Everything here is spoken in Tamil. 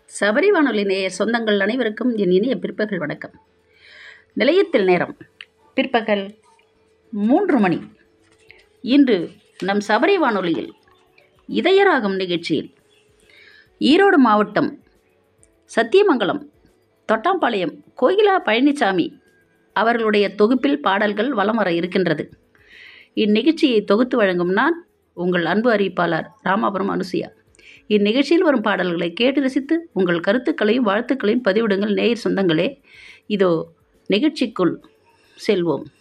சபரி வானொலி நேயர் சொந்தங்கள் அனைவருக்கும் என் இனிய பிற்பகல் வணக்கம் நிலையத்தில் நேரம் பிற்பகல் மூன்று மணி இன்று நம் சபரி வானொலியில் இதயராகம் நிகழ்ச்சியில் ஈரோடு மாவட்டம் சத்தியமங்கலம் தொட்டாம்பாளையம் கோகிலா பழனிசாமி அவர்களுடைய தொகுப்பில் பாடல்கள் வலம் வர இருக்கின்றது இந்நிகழ்ச்சியை தொகுத்து வழங்கும் நான் உங்கள் அன்பு அறிவிப்பாளர் ராமாபுரம் அனுசுயா இந்நிகழ்ச்சியில் வரும் பாடல்களை கேட்டு ரசித்து உங்கள் கருத்துக்களையும் வாழ்த்துக்களையும் பதிவிடுங்கள் நேயர் சொந்தங்களே இதோ நிகழ்ச்சிக்குள் செல்வோம்